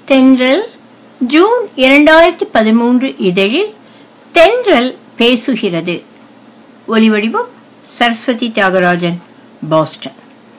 தென்றல் ஜூன் இரண்டாயிரத்தி பதிமூன்று இதழில் தென்றல் பேசுகிறது ஒலிவடிவம் சரஸ்வதி தியாகராஜன் பாஸ்டன்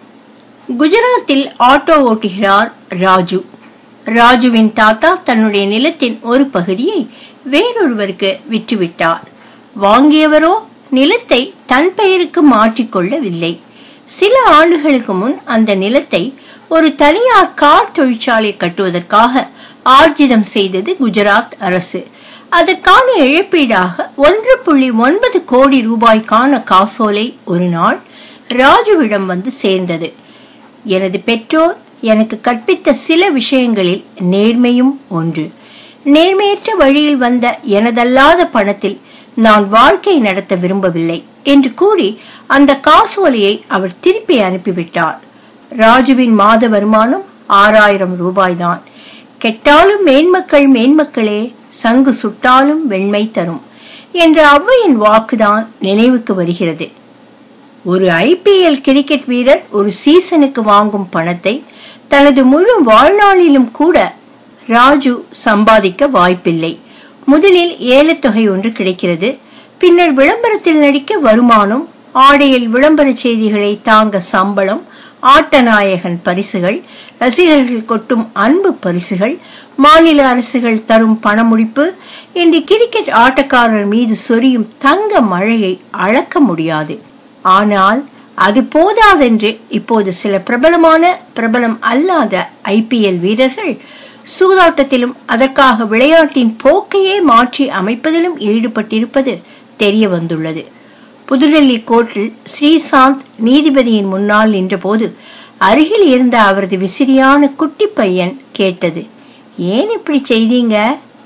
குஜராத்தில் ஆட்டோ ஓட்டுகிறார் ராஜு ராஜுவின் தாத்தா தன்னுடைய நிலத்தின் ஒரு பகுதியை வேறொருவருக்கு விற்றுவிட்டார் வாங்கியவரோ நிலத்தை தன் பெயருக்கு மாற்றிக்கொள்ளவில்லை சில ஆண்டுகளுக்கு முன் அந்த நிலத்தை ஒரு தனியார் கார் தொழிற்சாலை கட்டுவதற்காக ஆர்ஜிதம் செய்தது குஜராத் அரசு அதற்கான இழப்பீடாக ஒன்று புள்ளி ஒன்பது கோடி ரூபாய்க்கான காசோலை ஒரு நாள் ராஜுவிடம் வந்து சேர்ந்தது எனது பெற்றோர் எனக்கு கற்பித்த சில விஷயங்களில் நேர்மையும் ஒன்று நேர்மையற்ற வழியில் வந்த எனதல்லாத பணத்தில் நான் வாழ்க்கை நடத்த விரும்பவில்லை என்று கூறி அந்த காசோலையை அவர் திருப்பி அனுப்பிவிட்டார் ராஜுவின் மாத வருமானம் ஆறாயிரம் ரூபாய்தான் கெட்டாலும் மேன்மக்கள் மேன்மக்களே சங்கு சுட்டாலும் வெண்மை தரும் என்ற ஔவையின் வாக்குதான் நினைவுக்கு வருகிறது ஒரு ஐபிஎல் கிரிக்கெட் வீரர் ஒரு சீசனுக்கு வாங்கும் பணத்தை தனது முழு வாழ்நாளிலும் கூட ராஜு சம்பாதிக்க வாய்ப்பில்லை முதலில் ஏலத்தொகை ஒன்று கிடைக்கிறது பின்னர் விளம்பரத்தில் நடிக்க வருமானம் ஆடையில் விளம்பர செய்திகளை தாங்க சம்பளம் ஆட்டநாயகன் பரிசுகள் ரசிகர்கள் கொட்டும் அன்பு பரிசுகள் மாநில அரசுகள் தரும் பணமுடிப்பு என்று கிரிக்கெட் ஆட்டக்காரர் மீது சொரியும் தங்க மழையை அளக்க முடியாது ஆனால் அது போதாதென்று இப்போது சில பிரபலமான பிரபலம் அல்லாத ஐபிஎல் வீரர்கள் சூதாட்டத்திலும் அதற்காக விளையாட்டின் போக்கையே மாற்றி அமைப்பதிலும் ஈடுபட்டிருப்பது தெரிய வந்துள்ளது புதுடெல்லி கோர்ட்டில் ஸ்ரீசாந்த் நீதிபதியின் முன்னால் நின்றபோது அருகில் இருந்த அவரது விசிறியான குட்டி பையன் கேட்டது ஏன் இப்படி செய்தீங்க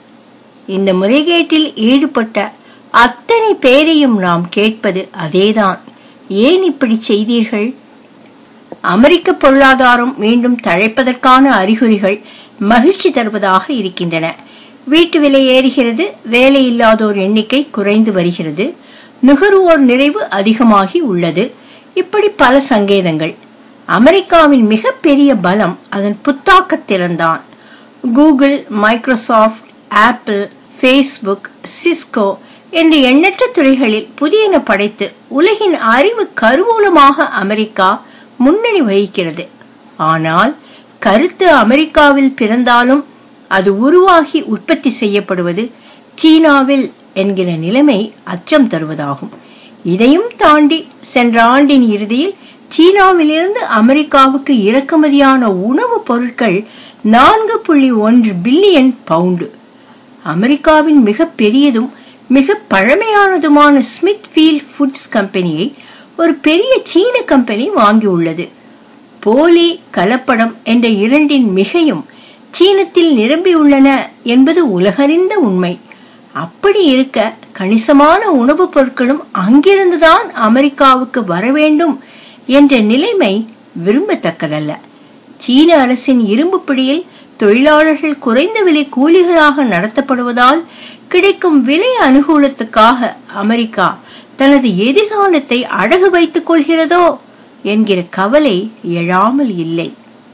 இந்த முறைகேட்டில் ஈடுபட்ட அத்தனை பேரையும் நாம் கேட்பது அதேதான் ஏன் இப்படி செய்தீர்கள் அமெரிக்க பொருளாதாரம் மீண்டும் தழைப்பதற்கான அறிகுறிகள் மகிழ்ச்சி தருவதாக இருக்கின்றன வீட்டு விலை ஏறுகிறது வேலை இல்லாதோர் எண்ணிக்கை குறைந்து வருகிறது நுகர்வோர் நிறைவு அதிகமாகி உள்ளது இப்படி பல சங்கேதங்கள் அமெரிக்காவின் மிகப்பெரிய பலம் அதன் புத்தாக்கத்திறன்தான் Google Microsoft Apple Facebook Cisco என்று எண்ணற்ற துறைகளில் புதியன படைத்து உலகின் அறிவு கருவூலமாக அமெரிக்கா முன்னணி வகிக்கிறது ஆனால் கருத்து அமெரிக்காவில் பிறந்தாலும் அது உருவாகி உற்பத்தி செய்யப்படுவது சீனாவில் என்கிற நிலைமை அச்சம் தருவதாகும் இதையும் தாண்டி சென்ற ஆண்டின் இறுதியில் சீனாவிலிருந்து அமெரிக்காவுக்கு இறக்குமதியான உணவுப் பொருட்கள் நான்கு புள்ளி ஒன்று பில்லியன் பவுண்டு அமெரிக்காவின் மிக பெரியதும் மிக பழமையானதுமான ஸ்மித் ஃபீல்ட் ஃபுட்ஸ் கம்பெனியை ஒரு பெரிய சீன கம்பெனி வாங்கியுள்ளது போலி கலப்படம் என்ற இரண்டின் மிகையும் சீனத்தில் நிரம்பியுள்ளன என்பது உலகறிந்த உண்மை அப்படி இருக்க கணிசமான உணவுப் பொருட்களும் அங்கிருந்துதான் அமெரிக்காவுக்கு வர வேண்டும் என்ற நிலைமை விரும்பத்தக்கதல்ல சீன அரசின் இரும்பு பிடியில் தொழிலாளர்கள் குறைந்த விலை கூலிகளாக நடத்தப்படுவதால் கிடைக்கும் விலை அனுகூலத்துக்காக அமெரிக்கா தனது எதிர்காலத்தை அடகு வைத்துக் கொள்கிறதோ என்கிற கவலை எழாமல் இல்லை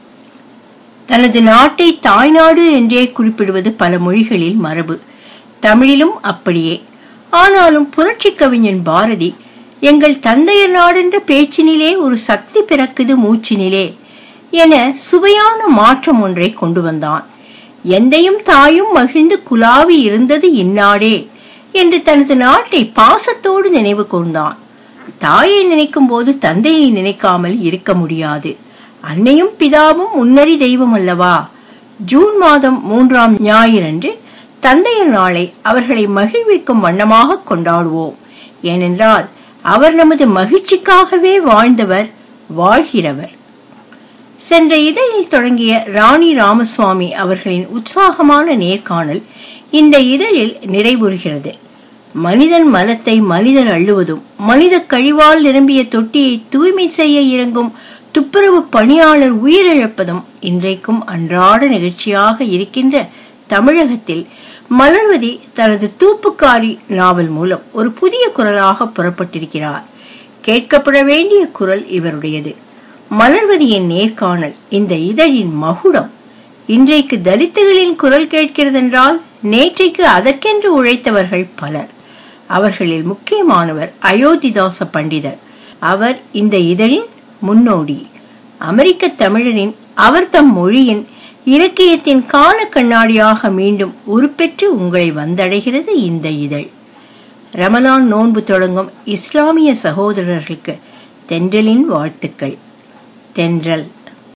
தனது நாட்டை தாய்நாடு என்றே குறிப்பிடுவது பல மொழிகளில் மரபு தமிழிலும் அப்படியே ஆனாலும் புரட்சி கவிஞன் பாரதி எங்கள் தந்தையர் நாடென்ற பேச்சினிலே ஒரு சக்தி பிறக்குது மூச்சினிலே என சுவையான மாற்றம் ஒன்றை கொண்டு வந்தான் எந்தையும் தாயும் மகிழ்ந்து குலாவி இருந்தது இந்நாடே என்று தனது நாட்டை பாசத்தோடு நினைவு கூர்ந்தான் தாயை நினைக்கும் போது தந்தையை நினைக்காமல் இருக்க முடியாது அன்னையும் பிதாவும் முன்னறி தெய்வம் அல்லவா ஜூன் மாதம் மூன்றாம் ஞாயிறன்று தந்தையர் நாளை அவர்களை மகிழ்விக்கும் வண்ணமாக கொண்டாடுவோம் ஏனென்றால் அவர் நமது மகிழ்ச்சிக்காகவே வாழ்ந்தவர் வாழ்கிறவர் சென்ற இதழில் தொடங்கிய ராணி ராமசுவாமி அவர்களின் உற்சாகமான நேர்காணல் இந்த இதழில் நிறைவுறுகிறது மனிதன் மலத்தை மனிதர் அள்ளுவதும் மனித கழிவால் நிரம்பிய தொட்டியை தூய்மை செய்ய இறங்கும் துப்புரவு பணியாளர் உயிரிழப்பதும் இன்றைக்கும் அன்றாட நிகழ்ச்சியாக இருக்கின்ற தமிழகத்தில் மலர்வதி தனது தூப்புக்காரி நாவல் மூலம் ஒரு புதிய குரலாக புறப்பட்டிருக்கிறார் கேட்கப்பட வேண்டிய குரல் இவருடையது மலர்வதியின் நேர்காணல் இந்த இதழின் மகுடம் இன்றைக்கு தலித்துகளின் குரல் கேட்கிறதென்றால் நேற்றைக்கு அதற்கென்று உழைத்தவர்கள் பலர் அவர்களில் முக்கியமானவர் அயோத்திதாச பண்டிதர் அவர் இந்த இதழின் முன்னோடி அமெரிக்க தமிழரின் அவர் தம் மொழியின் இலக்கியத்தின் கால கண்ணாடியாக மீண்டும் உருப்பெற்று உங்களை வந்தடைகிறது இந்த இதழ் ரமலான் நோன்பு தொடங்கும் இஸ்லாமிய சகோதரர்களுக்கு தென்றலின் வாழ்த்துக்கள் தென்றல்